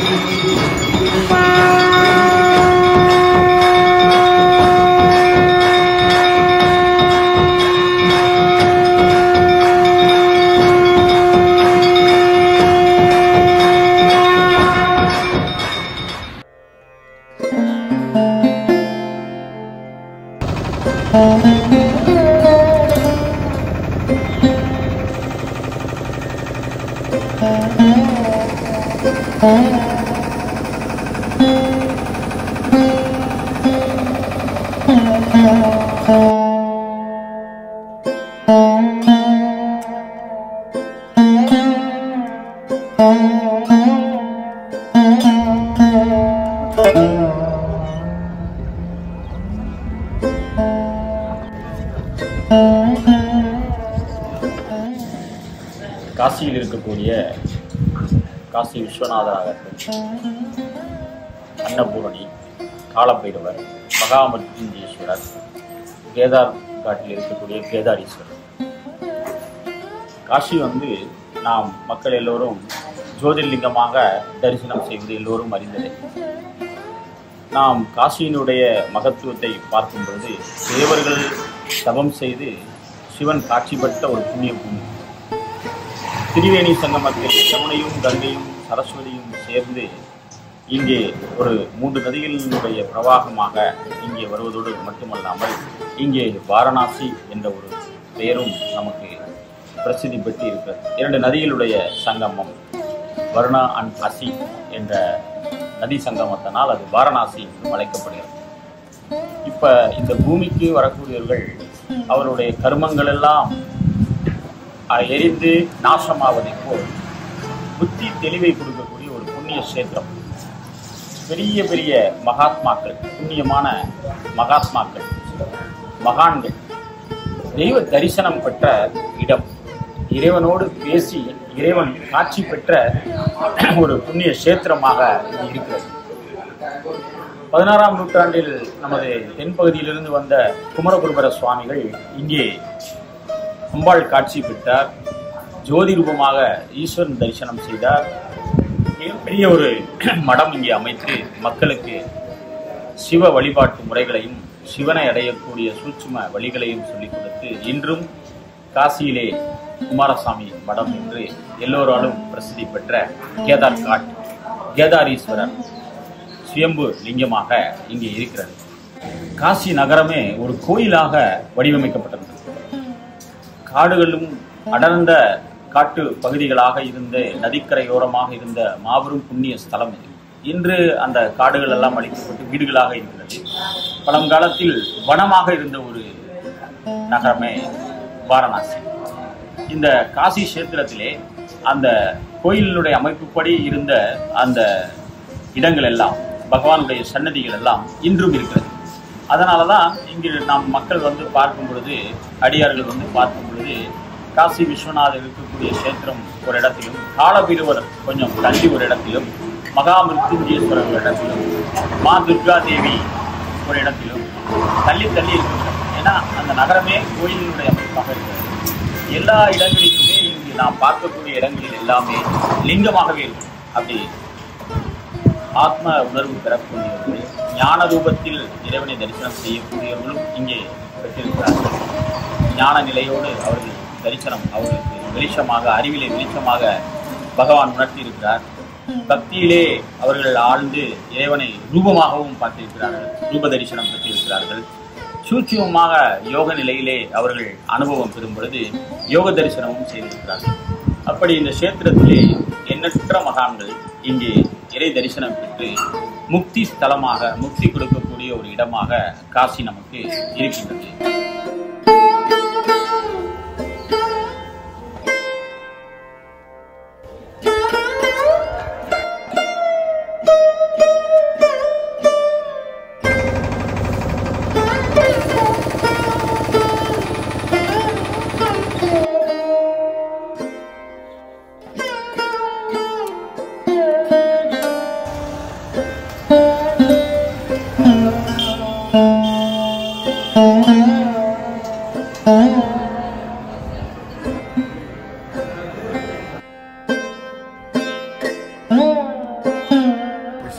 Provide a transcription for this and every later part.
காசியில் இருக்கக்கூடிய காசி விஸ்வநாதராகட்டும் அன்னபூரணி காலபைரவர் மகாமருத்துவீஸ்வரர் கேதார் காட்டில் இருக்கக்கூடிய கேதாரீஸ்வரர் காசி வந்து நாம் மக்கள் எல்லோரும் ஜோதிர்லிங்கமாக தரிசனம் செய்வது எல்லோரும் அறிந்ததே நாம் காசியினுடைய மகத்துவத்தை பார்க்கும் பொழுது தேவர்கள் தவம் செய்து சிவன் காட்சி பெற்ற ஒரு புண்ணிய பூமி திரிவேணி சங்கமத்தில் யமுனையும் கங்கையும் சரஸ்வதியும் சேர்ந்து இங்கே ஒரு மூன்று நதிகளினுடைய பிரவாகமாக இங்கே வருவதோடு மட்டுமல்லாமல் இங்கே வாரணாசி என்ற ஒரு பெயரும் நமக்கு பிரசித்தி பெற்று இருக்கிறது இரண்டு நதிகளுடைய சங்கமம் வருணா அண்ட் அசி என்ற நதி சங்கமத்தினால் அது வாரணாசி என்றும் அழைக்கப்படுகிறது இப்ப இந்த பூமிக்கு வரக்கூடியவர்கள் அவருடைய கர்மங்கள் எல்லாம் அஹ், எரிந்து நாசமாவதைப் போல் புத்தி தெளிவை கொடுக்கக்கூடிய ஒரு புண்ணிய கஷேத்திரம் பெரிய பெரிய மகாத்மாக்கள் புண்ணியமான மகாத்மாக்கள் மகான்கள் தெய்வ தரிசனம் பெற்ற இடம் இறைவனோடு பேசி இறைவன் காட்சி பெற்ற ஒரு புண்ணிய கஷேத்திரமாக இது இருக்கிறது பதினாறாம் நூற்றாண்டில் நமது தென்பகுதியிலிருந்து வந்த குமரகுருபர சுவாமிகள் இங்கே அம்பாள் காட்சி பெற்றார் ஜோதி ரூபமாக ஈஸ்வரன் தரிசனம் செய்தார் பெரிய ஒரு மடம் இங்கே அமைத்து மக்களுக்கு சிவ வழிபாட்டு முறைகளையும் சிவனை அடையக்கூடிய சூட்சும வழிகளையும் சொல்லிக் கொடுத்து இன்றும் காசியிலே குமாரசாமி மடம் என்று எல்லோராலும் பிரசித்தி பெற்ற கேதார் காட் கேதாரீஸ்வரர் சுயம்பு லிங்கமாக இங்கே இருக்கிறது காசி நகரமே ஒரு கோயிலாக வடிவமைக்கப்பட்டிருந்தது காடுகளும் அடர்ந்த காட்டு பகுதிகளாக இருந்த நதிக்கரையோரமாக இருந்த மாபெரும் புண்ணிய ஸ்தலம் இது இன்று அந்த காடுகள் எல்லாம் அழிக்கப்பட்டு வீடுகளாக இருக்கிறது பழங்காலத்தில் வனமாக இருந்த ஒரு நகரமே வாரணாசி இந்த காசி கஷேத்திரத்திலே அந்த கோயிலினுடைய அமைப்புப்படி இருந்த அந்த இடங்கள் எல்லாம் பகவானுடைய சன்னதிகள் எல்லாம் இன்றும் இருக்கிறது அதனால தான் இங்கு நாம் மக்கள் வந்து பார்க்கும் பொழுது அடியார்கள் வந்து பார்க்கும் பொழுது காசி விஸ்வநாதர் இருக்கக்கூடிய கஷேத்திரம் ஒரு இடத்திலும் காலபீரவர் கொஞ்சம் தள்ளி ஒரு இடத்திலும் மகா மிருத்யுஞ்சேஸ்வரர் ஒரு இடத்திலும் மா துர்கா தேவி ஒரு இடத்திலும் தள்ளி தள்ளி இருக்கின்றன ஏன்னா அந்த நகரமே கோயிலினுடைய அமைப்பாக இருக்கிறது எல்லா இடங்களிலுமே இங்கு நாம் பார்க்கக்கூடிய இடங்களில் எல்லாமே லிங்கமாகவே இருக்கும் அப்படி ஆத்ம உணர்வு பெறக்கூடியவர்கள் ஞான ரூபத்தில் இறைவனை தரிசனம் செய்யக்கூடியவர்களும் இங்கே பெற்றிருக்கிறார்கள் ஞான நிலையோடு அவர்கள் தரிசனம் அவர்களுக்கு வெளிச்சமாக அறிவிலே வெளிச்சமாக பகவான் உணர்த்தி இருக்கிறார் பக்தியிலே அவர்கள் ஆழ்ந்து இறைவனை ரூபமாகவும் பார்த்திருக்கிறார்கள் ரூப தரிசனம் பெற்றிருக்கிறார்கள் சூட்சுமமாக யோக நிலையிலே அவர்கள் அனுபவம் பெறும் பொழுது யோக தரிசனமும் செய்திருக்கிறார்கள் அப்படி இந்த கஷேத்திரத்திலே எண்ணற்ற மகான்கள் இங்கே இறை தரிசனம் பெற்று முக்தி ஸ்தலமாக முக்தி கொடுக்கக்கூடிய ஒரு இடமாக காசி நமக்கு இருக்கின்றது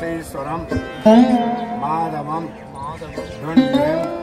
மாசேஸ்வரம் மாதவம் துவன்யம்